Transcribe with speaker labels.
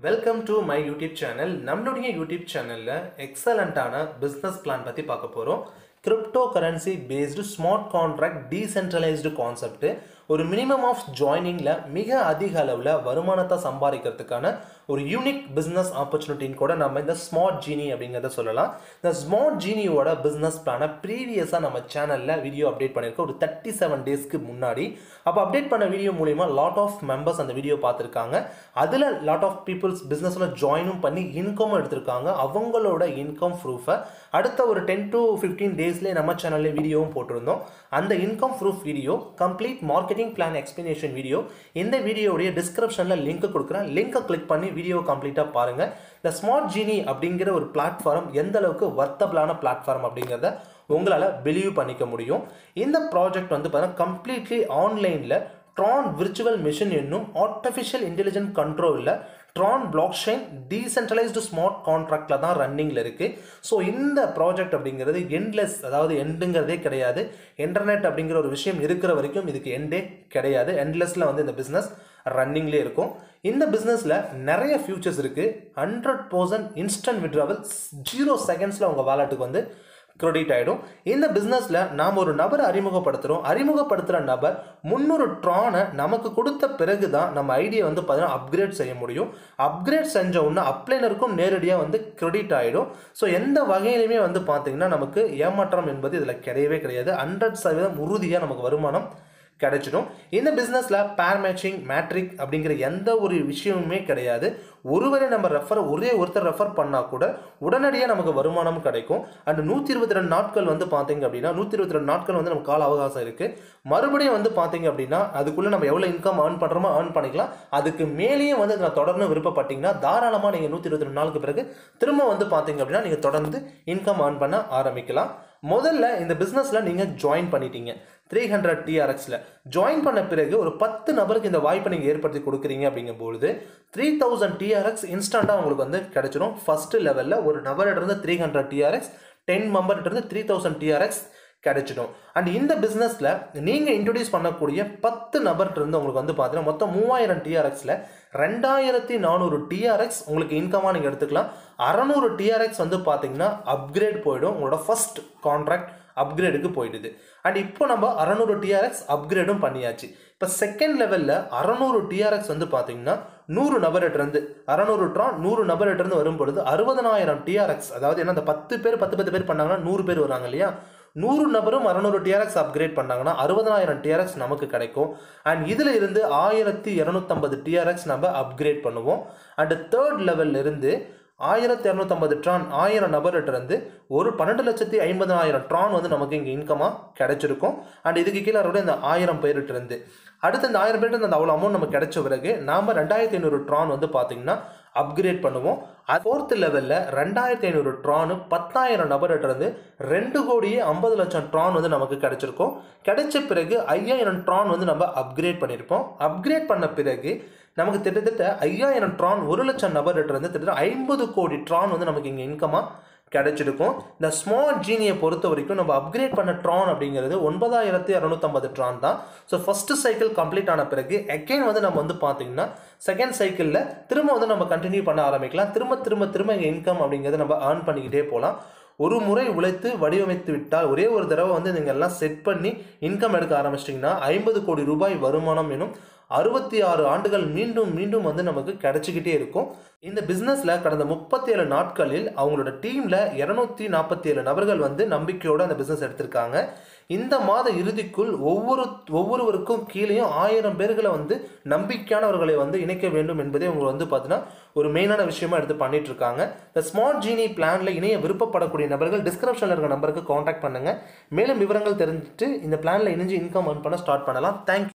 Speaker 1: welcome to my YouTube channel நம்மளுடைய YouTube சேனலில் எக்ஸலண்ட்டான பிஸ்னஸ் பிளான் பற்றி பார்க்க போகிறோம் cryptocurrency based smart contract decentralized concept ஒரு மினிமம் ஆஃப் ஜாயினிங்கில் மிக அதிக அளவில் வருமானத்தை சம்பாதிக்கிறதுக்கான ஒரு யூனிக் பிஸ்னஸ் ஆப்பர்ச்சுனிட்டின்னு கூட நம்ம இந்த ஸ்மார்ட் ஜீனி அப்படிங்கிறத சொல்லலாம் இந்த ஸ்மார்ட் ஜீனியோட பிஸ்னஸ் பிளானை ப்ரீவியஸாக நம்ம சேனலில் வீடியோ அப்டேட் பண்ணியிருக்கோம் ஒரு தேர்ட்டி செவன் டேஸ்க்கு முன்னாடி அப்போ அப்டேட் பண்ண வீடியோ மூலிமா லாட் ஆஃப் மெம்பர்ஸ் அந்த வீடியோ பார்த்துருக்காங்க அதில் லாட் ஆஃப் பீப்புள்ஸ் பிஸ்னஸில் ஜாயினும் பண்ணி இன்கமும் எடுத்திருக்காங்க அவங்களோட இன்கம் ப்ரூஃபை அடுத்த ஒரு டென் டு ஃபிஃப்டீன் டேஸ்லேயே நம்ம சேனல்லே வீடியோவும் போட்டிருந்தோம் அந்த income proof video complete marketing plan explanation video இந்த வீடியோடைய டிஸ்கிரிப்ஷனில் லிங்க் கொடுக்குறேன் லிங்கை கிளிக் பண்ணி வீடியோ கம்ப்ளீட்டாக பாருங்கள் இந்த ஸ்மார்ட் ஜீனி அப்படிங்கிற ஒரு பிளாட்ஃபார்ம் எந்த அளவுக்கு வர்த்தபிளான பிளாட்ஃபார்ம் அப்படிங்கிறத உங்களால் பிலீவ் பண்ணிக்க முடியும் இந்த ப்ராஜெக்ட் வந்து பார்த்தீங்கன்னா கம்ப்ளீட்லி ஆன்லைனில் ட்ரான் விர்ச்சுவல் மிஷின் என்னும் ஆர்டிஃபிஷியல் இன்டெலிஜென்ட் கண்ட்ரோலில் Tron blockchain decentralized smart கான்ட்ராக்டில் தான் ரன்னிங்கில் இருக்குது ஸோ இந்த ப்ராஜெக்ட் அப்படிங்கிறது எண்ட்லெஸ் அதாவது எண்டுங்கிறதே கிடையாது இன்டர்நெட் அப்படிங்கிற ஒரு விஷயம் இருக்கிற வரைக்கும் இதுக்கு எண்டே கிடையாது எண்ட்லெஸ்ஸில் வந்து இந்த பிஸ்னஸ் ரன்னிங்லேயே இருக்கும் இந்த பிஸ்னஸில் நிறைய ஃபியூச்சர்ஸ் இருக்குது hundred percent instant withdrawal zero செகண்ட்ஸில் உங்கள் வாலெட்டுக்கு வந்து கிரெடிட் ஆகிடும் இந்த பிஸ்னஸில் நாம் ஒரு நபரை அறிமுகப்படுத்துகிறோம் அறிமுகப்படுத்துகிற நபர் முந்நூறு ட்ரானை நமக்கு கொடுத்த பிறகு தான் நம்ம ஐடியை வந்து பார்த்தீங்கன்னா அப்கிரேட் செய்ய முடியும் அப்கிரேட் செஞ்ச உடனே அப்ளைனருக்கும் நேரடியாக வந்து கிரெடிட் ஆகிடும் ஸோ எந்த வகையிலுமே வந்து பார்த்தீங்கன்னா நமக்கு ஏமாற்றம் என்பது இதில் கிடையவே கிடையாது ஹண்ட்ரட் சதவீதம் உறுதியாக நமக்கு வருமானம் கிடைச்சிடும் இந்த பிஸ்னஸில் பேர் மேட்சிங் மேட்ரிக் அப்படிங்கிற எந்த ஒரு விஷயமுமே கிடையாது ஒருவரை நம்ம ரெஃபர் ஒரே ஒருத்தர் ரெஃபர் பண்ணால் கூட உடனடியாக நமக்கு வருமானம் கிடைக்கும் அண்ட் நூற்றி இருபத்தி ரெண்டு நாட்கள் வந்து பார்த்தீங்க அப்படின்னா நூற்றி இருபத்தி ரெண்டு நாட்கள் வந்து நமக்கு கால அவகாசம் இருக்குது மறுபடியும் வந்து பார்த்தீங்க அப்படின்னா அதுக்குள்ளே நம்ம எவ்வளோ இன்கம் ஏர்ன் பண்ணுறோமோ ஏர்ன் பண்ணிக்கலாம் அதுக்கு மேலேயே வந்து நான் தொடர்ந்து விருப்பப்பட்டீங்கன்னா தாராளமாக நீங்கள் நூற்றி இருபத்தி ரெண்டு நாளுக்கு பிறகு திரும்ப வந்து பார்த்தீங்க அப்படின்னா நீங்கள் தொடர்ந்து இன்கம் ஏர்ன் பண்ண ஆரம்பிக்கலாம் முதல்ல இந்த பிஸ்னஸில் நீங்கள் ஜாயின் பண்ணிட்டீங்க த்ரீ ஹண்ட்ரட் டிஆர்எக்ஸில் ஜாயின் பண்ண பிறகு ஒரு பத்து நபருக்கு இந்த வாய்ப்பை நீங்கள் ஏற்படுத்தி கொடுக்குறீங்க அப்படிங்கும்பொழுது த்ரீ தௌசண்ட் டிஆர்எக்ஸ் இன்ஸ்டண்ட்டாக உங்களுக்கு வந்து கிடைச்சிடும் ஃபஸ்ட்டு லெவலில் ஒரு நபர்கிட்ட த்ரீ ஹண்ட்ரட் டிஆர்எக்ஸ் டென் மெம்பர்கிட்ட த்ரீ தௌசண்ட் டிஆர்எக்ஸ் கிடைச்சிடும் அண்ட் இந்த பிஸ்னஸில் நீங்கள் இன்ட்ரடியூஸ் பண்ணக்கூடிய பத்து நபர்கிட்ட இருந்து உங்களுக்கு வந்து பார்த்தீங்கன்னா மொத்தம் மூவாயிரம் டிஆர்எக்ஸில் ரெண்டாயிரத்தி நானூறு டிஆர்எக்ஸ் உங்களுக்கு இன்கமாக நீங்கள் எடுத்துக்கலாம் அறநூறு டிஆர்எக்ஸ் வந்து பார்த்தீங்கன்னா அப்கிரேட் போயிடும் உங்களோட ஃபஸ்ட் கான்ட்ராக்ட் அப்கிரேடுக்கு போயிடுது அண்ட் இப்போ நம்ம அறநூறு டிஆர்எக்ஸ் அப்கிரேடும் பண்ணியாச்சு இப்போ செகண்ட் லெவலில் அறநூறு டிஆர்எக்ஸ் வந்து பார்த்தீங்கன்னா நூறு நபர்கிட்டருந்து அறநூறு ட்ரான் நூறு நபர்கிட்டருந்து வரும் பொழுது அறுபதனாயிரம் டிஆர்எக்ஸ் அதாவது என்ன அந்த பத்து பேர் பத்து பத்து பேர் பண்ணாங்கன்னா நூறு பேர் வராங்க இல்லையா நூறு நபரும் அறநூறு டிஆர்எக்ஸ் அப்கிரேட் பண்ணாங்கன்னா அறுபதனாயிரம் டிஆர்எக்ஸ் நமக்கு கிடைக்கும் அண்ட் இதில் இருந்து ஆயிரத்தி இரநூத்தம்பது டிஆர்எக்ஸ் நம்ம அப்கிரேட் பண்ணுவோம் அண்ட் தேர்ட் லெவல்ல இருந்து ஆயிரத்தி இரநூத்தம்பது ட்ரான் ஆயிரம் நபர்கிட்ட இருந்து ஒரு பன்னெண்டு லட்சத்தி ஐம்பதாயிரம் ட்ரான் வந்து நமக்கு இங்கே இன்கமாக கிடைச்சிருக்கும் அண்ட் இதுக்கு கீழே கூட இந்த ஆயிரம் பேர்கிட்ட இருந்து அடுத்து இந்த ஆயிரம் பேர்கிட்ட அந்த அவ்வளோ அமௌண்ட் நமக்கு கிடைச்ச பிறகு நாம் ரெண்டாயிரத்தி ஐநூறு ட்ரான் வந்து பார்த்தீங்கன்னா அப்கிரேட் பண்ணுவோம் அது ஃபோர்த்து லெவலில் ரெண்டாயிரத்தி ஐநூறு ட்ரானு பத்தாயிரம் நபர்கிட்ட இருந்து ரெண்டு கோடியே ஐம்பது லட்சம் ட்ரான் வந்து நமக்கு கிடைச்சிருக்கும் கிடைச்ச பிறகு ஐயாயிரம் ட்ரான் வந்து நம்ம அப்கிரேட் பண்ணியிருப்போம் அப்கிரேட் பண்ண பிறகு நமக்கு கிட்டத்தட்ட ஐயாயிரம் ட்ரான் ஒரு லட்சம் நபர்கிட்ட இருந்து கிட்டத்தட்ட ஐம்பது கோடி ட்ரான் வந்து நமக்கு இங்கே இன்கமாக கிடைச்சிருக்கும் இந்த ஸ்மார்ட் ஜீனியை பொறுத்த வரைக்கும் நம்ம அப்கிரேட் பண்ண ட்ரான் அப்படிங்கிறது ஒன்பதாயிரத்தி இரநூத்தம்பது ட்ரான் தான் ஸோ ஃபஸ்ட்டு சைக்கிள் கம்ப்ளீட் ஆன பிறகு அகைன் வந்து நம்ம வந்து பார்த்தீங்கன்னா செகண்ட் சைக்கிளில் திரும்ப வந்து நம்ம கண்டினியூ பண்ண ஆரம்பிக்கலாம் திரும்ப திரும்ப திரும்ப இங்கே இன்கம் அப்படிங்கிறத நம்ம ஏர்ன் பண்ணிக்கிட்டே போகலாம் ஒரு முறை உழைத்து வடிவமைத்து விட்டால் ஒரே ஒரு தடவை வந்து நீங்கள் எல்லாம் செட் பண்ணி இன்கம் எடுக்க ஆரம்பிச்சிட்டிங்கன்னா ஐம்பது கோடி ரூபாய் வருமானம் எனும் அறுபத்தி ஆறு ஆண்டுகள் மீண்டும் மீண்டும் வந்து நமக்கு கிடைச்சிக்கிட்டே இருக்கும் இந்த பிஸ்னஸில் கடந்த முப்பத்தி ஏழு நாட்களில் அவங்களோட டீமில் இரநூத்தி நாற்பத்தி ஏழு நபர்கள் வந்து நம்பிக்கையோடு அந்த பிஸ்னஸ் எடுத்திருக்காங்க இந்த மாத இறுதிக்குள் ஒவ்வொரு ஒவ்வொருவருக்கும் கீழேயும் ஆயிரம் பேர்களை வந்து நம்பிக்கையானவர்களை வந்து இணைக்க வேண்டும் என்பதே அவங்க வந்து பார்த்தீங்கன்னா ஒரு மெயினான விஷயமா எடுத்து பண்ணிட்டு இருக்காங்க இந்த ஸ்மார்ட் ஜீனி பிளான்ல இணைய விருப்பப்படக்கூடிய நபர்கள் டிஸ்கிரிப்ஷனில் இருக்கிற நம்பருக்கு காண்டாக்ட் பண்ணுங்க மேலும் விவரங்கள் தெரிஞ்சுட்டு இந்த பிளான்ல இணைஞ்சு இன்கம் earn பண்ண ஸ்டார்ட் பண்ணலாம் தேங்க்யூ